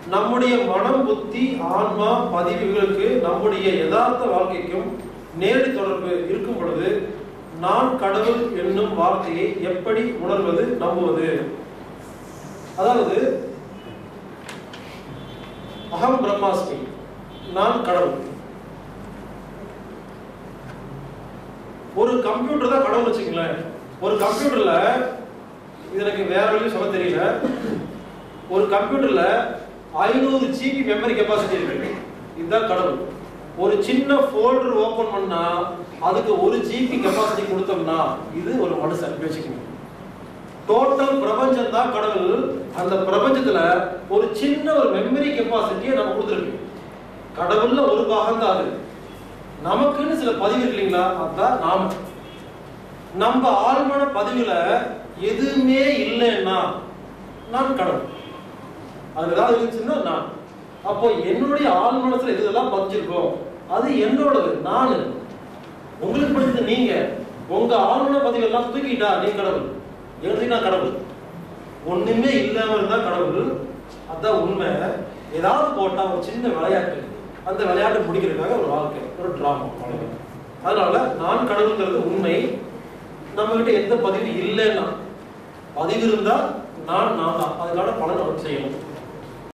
நம்முடைய மனம் புத்தி ஆன்மா பதிவுகளுக்கு நம்முடைய யதார்த்த வாழ்க்கைக்கும் நேரடி தொடர்பு இருக்கும் பொழுது நான் கடவுள் என்னும் வார்த்தையை எப்படி உணர்வது நம்புவது அதாவது அகம் பிரம்மாஸ்மி நான் கடவுள் ஒரு கம்ப்யூட்டர் தான் கடவுள் வச்சுங்களேன் ஒரு கம்ப்யூட்டர்ல இது எனக்கு வேற வழியும் சொல்ல தெரியல ஒரு கம்ப்யூட்டர்ல ஐநூறு ஜிபி மெமரி கெப்பாசிட்டி இருக்கு இதுதான் கடவுள் ஒரு சின்ன ஃபோல்டர் ஓபன் பண்ணா அதுக்கு ஒரு ஜிபி கெப்பாசிட்டி கொடுத்தோம்னா இது ஒரு மனுஷன் இப்படி வச்சுக்கோங்க டோட்டல் பிரபஞ்சம் தான் கடவுள் அந்த பிரபஞ்சத்துல ஒரு சின்ன ஒரு மெமரி கெப்பாசிட்டியை நம்ம கொடுத்துருக்கு கடவுள்ல ஒரு பாகம் தான் அது நமக்குன்னு சில பதிவு இருக்கு இல்லைங்களா அதுதான் நாம நம்ம ஆழ்மன பதிவுல எதுவுமே இல்லைன்னா நான் கடவுள் அது ஏதாவது இருந்துச்சுன்னா நான் அப்போ என்னுடைய ஆள் மனசுல எது இதெல்லாம் பதிஞ்சிருக்கோ அது என்னோடது நானு உங்களுக்கு பிடிச்சது நீங்க உங்க ஆழ்மன பதிவு எல்லாம் தூக்கிட்டா நீ கடவுள் எழுதி நான் கடவுள் ஒண்ணுமே இல்லாம இருந்தா கடவுள் அதான் உண்மை ஏதாவது போட்டா ஒரு சின்ன விளையாட்டு அந்த விளையாட்டு முடிக்கிறதுக்காக ஒரு வாழ்க்கை ஒரு டிராமா அவ்வளவுதான் அதனால நான் கடவுள்ங்கிறது உண்மை நம்ம கிட்ட எந்த பதிவு இல்லைன்னா பதிவு இருந்தா நான் நான் தான் அதுக்கான பலன் அவர் செய்யணும்